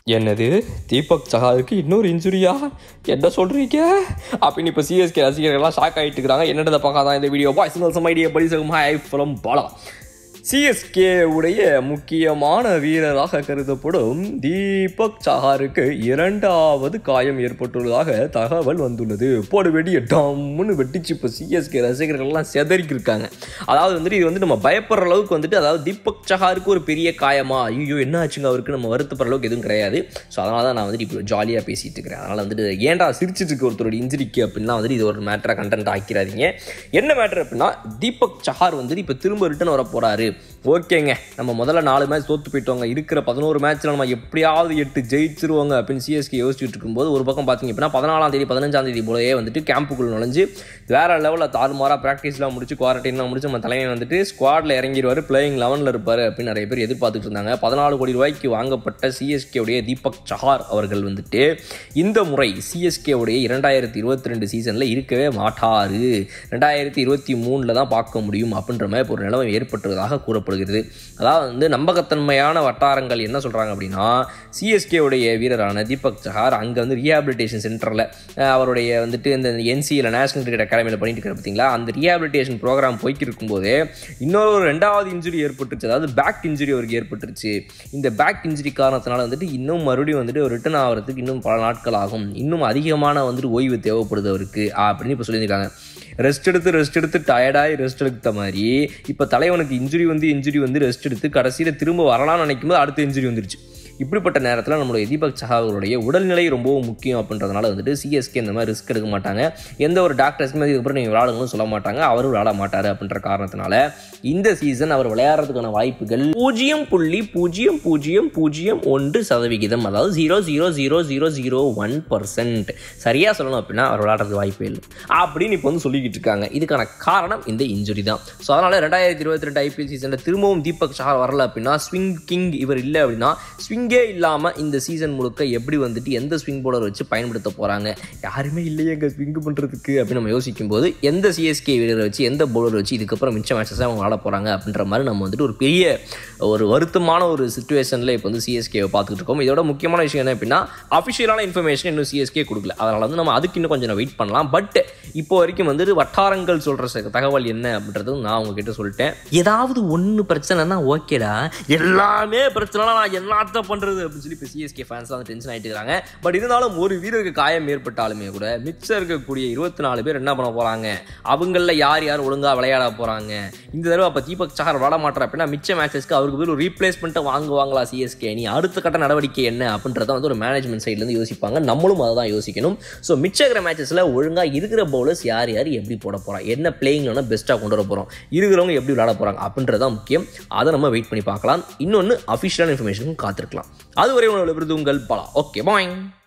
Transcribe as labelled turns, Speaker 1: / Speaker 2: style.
Speaker 1: என்னது தீபக் சஹாருக்கு இன்னொரு இன்ஜுரியா என்ன சொல்றீங்க அப்படின்னு இப்போ சிஎஸ்கே ரசிகர்கள்லாம் ஷாக் ஆகிட்டு இருக்கிறாங்க என்னன்றதை பார்க்காதான் இந்த வீடியோ பாய்ஸ் சம் ஐடியா படி சகும் ஹாய் ஃப்ரம் பாலா சிஎஸ்கே உடைய முக்கியமான வீரராக கருதப்படும் தீபக் சஹாருக்கு இரண்டாவது காயம் ஏற்பட்டுள்ளதாக தகவல் வந்துள்ளது போடு வெடிய டம்முன்னு வெட்டிச்சு இப்போ சிஎஸ்கே ரசிகர்கள்லாம் செதறிக்கு இருக்காங்க அதாவது வந்துட்டு இது வந்து நம்ம பயப்படுற அளவுக்கு வந்துட்டு அதாவது தீபக் சஹாருக்கு ஒரு பெரிய காயமா ஐயோ என்ன ஆச்சுங்க அவருக்கு நம்ம வருத்தப்படுற அளவுக்கு எதுவும் கிடையாது ஸோ அதனால தான் நான் வந்துட்டு இப்போ ஜாலியாக பேசிட்டு இருக்கிறேன் அதனால் வந்துட்டு ஏன்டா சிரிச்சிட்டு இருக்க ஒருத்தரோட இன்ஜுரிக்கு அப்படின்னா வந்துட்டு இது ஒரு மேட்டராக கண்டென்ட் ஆக்கிறாதீங்க என்ன மேட்டர் அப்படின்னா தீபக் சஹார் வந்துட்டு இப்போ திரும்ப ரிட்டர்ன் வர போகிறாரு ஓகேங்க நம்ம முதல்ல நாலு மேட்ச் தோத்து போயிட்டோங்க இருக்கிற பதினோரு மேட்ச்சில் நம்ம எப்படியாவது எட்டு ஜெயிச்சிருவோங்க அப்படின்னு சிஎஸ்கே யோசிச்சுட்டு இருக்கும்போது ஒரு பக்கம் பார்த்தீங்க அப்படின்னா பதினாலாம் தேதி பதினஞ்சாம் தேதி போலயே வந்துட்டு கேம்புக்குள் நுழைஞ்சு வேற லெவலில் தாறுமாறாக ப்ராக்டிஸ்லாம் முடிச்சு குவாரண்டைன்லாம் முடிச்சு நம்ம தலைமை வந்துட்டு ஸ்குவாடில் இறங்கிடுவார் பிளேயிங் லெவனில் இருப்பார் அப்படின்னு நிறைய பேர் எதிர்பார்த்துட்டு இருந்தாங்க பதினாலு கோடி ரூபாய்க்கு வாங்கப்பட்ட சிஎஸ்கே உடைய தீபக் சஹார் அவர்கள் வந்துட்டு இந்த முறை சிஎஸ்கே உடைய இரண்டாயிரத்தி இருபத்தி ரெண்டு சீசனில் இருக்கவே மாட்டாரு ரெண்டாயிரத்தி இருபத்தி மூணில் தான் பார்க்க முடியும் அப்படின்ற மாதிரி இப்போ ஒரு நிலைமை ஏற்பட்டுள்ளதாக கூறப்படுகிறது அதாவது வந்து நம்பகத்தன்மையான வட்டாரங்கள் என்ன சொல்கிறாங்க அப்படின்னா சிஎஸ்கே உடைய வீரரான தீபக் சஹார் அங்கே வந்து ரீஹாபிலிட்டேஷன் சென்டரில் அவருடைய வந்துட்டு இந்த என்சியில் நேஷனல் கிரிக்கெட் அகாடமியில் பண்ணிட்டு இருக்கிற பார்த்தீங்களா அந்த ரீஹாபிலிட்டேஷன் ப்ரோக்ராம் போய்க்கு இருக்கும்போதே இன்னொரு ஒரு ரெண்டாவது இன்ஜுரி ஏற்பட்டுருச்சு அதாவது பேக் இன்ஜுரி அவருக்கு ஏற்பட்டுருச்சு இந்த பேக் இன்ஜுரி காரணத்தினால வந்துட்டு இன்னும் மறுபடியும் வந்துட்டு ரிட்டர்ன் ஆகிறதுக்கு இன்னும் பல நாட்கள் ஆகும் இன்னும் அதிகமான வந்துட்டு ஓய்வு தேவைப்படுது அவருக்கு அப்படின்னு இப்போ சொல்லியிருக்காங்க ரெஸ்ட் எடுத்து ரெஸ்ட் எடுத்து டயர்டாகி ரெஸ்ட் எடுத்த மாதிரி இப்போ தலைவனுக்கு இன்ஜுரி வந்து இன்ஜுரி வந்து ரெஸ்ட் எடுத்து கடைசியில் திரும்ப வரலாம்னு நினைக்கும் போது அடுத்த இன்ஜுரி வந்துருச்சு இப்படிப்பட்ட நேரத்தில் நம்மளுடைய தீபக் சஹாவர்களுடைய உடல்நிலை ரொம்பவும் முக்கியம் அப்படின்றதுனால வந்துட்டு சிஎஸ்கே இந்த மாதிரி ரிஸ்க் எடுக்க மாட்டாங்க எந்த ஒரு டாக்டர்ஸுமே இதுக்கப்புறம் நீங்கள் விளாடுங்கன்னு சொல்ல மாட்டாங்க அவரும் விளாட மாட்டார் அப்படின்ற காரணத்தினால இந்த சீசன் அவர் விளையாடுறதுக்கான வாய்ப்புகள் பூஜ்ஜியம் புள்ளி பூஜ்ஜியம் பூஜ்ஜியம் பூஜ்ஜியம் ஒன்று சதவிகிதம் அதாவது zero zero zero zero zero one percent சரியாக சொல்லணும் அப்படின்னா அவர் விளையாடுறதுக்கு வாய்ப்பே இல்லை அப்படின்னு இப்போ வந்து சொல்லிக்கிட்டு இருக்காங்க இதுக்கான காரணம் இந்த இன்ஜுரி தான் ஸோ அதனால் ரெண்டாயிரத்தி இருபத்தி ரெண்டு ஐபிஎல் சீசனில் திரும்பவும் தீபக் சஹார் வரல அப்படின்னா ஸ்விங் கிங் இவர் இல்லை அப்படின்னா ஸ்விங்கே இல்லாமல் இந்த சீசன் முழுக்க எப்படி வந்துட்டு எந்த ஸ்விங் பவுலர் வச்சு பயன்படுத்த போகிறாங்க யாருமே இல்லையே எங்கள் ஸ்விங் பண்ணுறதுக்கு அப்படின்னு நம்ம யோசிக்கும் போது எந்த சிஎஸ்கே வீரரை வச்சு எந்த பவுலர் வச்சு இதுக்கப்புறம் மிச்ச மேட்சஸ் அவங்க விளாட போகிறாங்க அப்படின்ற மாதிரி நம்ம வந்துட்டு ஒரு பெரிய ஒரு வருத்தமான ஒரு சுச்சுவேஷனில் இப்போ வந்து சிஎஸ்கேவை பார்த்துட்டு இருக்கோம் இதோட முக்கியமான விஷயம் என்ன அப்படின்னா அஃபிஷியலான இன்ஃபர்மேஷன் இன்னும் சிஎஸ்கே கொடுக்கல அதனால் வந்து நம்ம அதுக்கு இன்னும் கொஞ்சம் வெயிட் பண்ணலாம் பட் இப்போ வரைக்கும் வந்துட்டு வட்டாரங்கள் சொல்கிற தகவல் என்ன அப்படின்றது நான் உங்ககிட்ட சொல்லிட்டேன் ஏதாவது ஒன்று பிரச்சனைனா ஓகேடா எல்லாமே பிரச்சனைனா நான் என்னத்த பண்ணுறது அப்படின்னு சொல்லி இப்போ சிஎஸ்கே ஃபேன்ஸ் வந்து டென்ஷன் ஆகிட்டு இருக்காங்க பட் இருந்தாலும் ஒரு வீரருக்கு காயம் ஏற்பட்டாலுமே கூட மிச்சம் இருக்கக்கூடிய இருபத்தி நாலு பேர் என்ன பண்ண போகிறாங்க அவங்களில் யார் யார் ஒழுங்காக விளையாட போகிறாங்க இந்த தடவை அப்போ தீபக் சஹார் விளாட மாட்டார் அப்படின்னா மிச்ச மேட்சஸ்க்கு அவருக்கு பதில் ஒரு ரீப்ளேஸ்மெண்ட்டை வாங்குவாங்களா சிஎஸ்கே நீ அடுத்த கட்ட நடவடிக்கை என்ன அப்படின்றத வந்து ஒரு மேனேஜ்மெண்ட் சைட்லேருந்து யோசிப்பாங்க நம்மளும் அதை தான் யோசிக்கணும் ஸோ மிச்ச இருக்கிற மேட்சஸில் ஒழுங்காக இருக்கிற பவுலர்ஸ் யார் யார் எப்படி போட போகிறாங்க என்ன பிளேயிங்ல பெஸ்ட்டாக கொண்டு வர போகிறோம் இருக்கிறவங்க எப்படி விளாட போகிறாங்க அப்படின்றது தான் முக்கியம் அதை நம்ம வெயிட் பண்ணி பார்க்கலாம் இன்னொன்று அஃபிஷியலான இன்ஃபர்மேஷனுக்கும் காத்திருக்கலாம் அதுவரை உங்களோட விருது உங்கள் பலா ஓகே பாய்